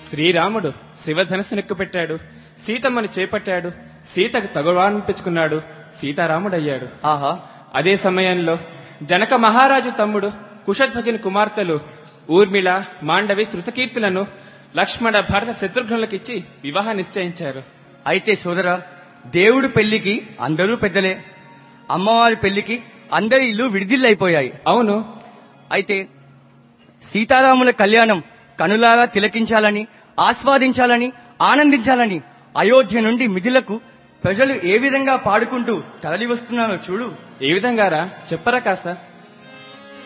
శ్రీరాముడు శివధనస్సును పెట్టాడు సీతమ్మని చేపట్టాడు సీతకు తగువానిపించుకున్నాడు సీతారాముడయ్యాడు ఆహా అదే సమయంలో జనక మహారాజు తమ్ముడు కుశధ్వజుని కుమార్తెలు ఊర్మిళ మాండవి శృతకీర్తులను లక్ష్మణ భరత శత్రుఘ్నులకిచ్చి వివాహ నిశ్చయించారు అయితే సోదరా దేవుడు పెళ్లికి అందరూ పెద్దలే అమ్మవారి పెళ్లికి అందరి ఇల్లు విడిదిల్లైపోయాయి అవును అయితే సీతారాముల కళ్యాణం కనులారా తిలకించాలని ఆస్వాదించాలని ఆనందించాలని అయోధ్య నుండి మిథిలకు ప్రజలు ఏ విధంగా పాడుకుంటూ తరలి వస్తున్నారో చూడు ఏ విధంగా రా చెప్పరా కాస్త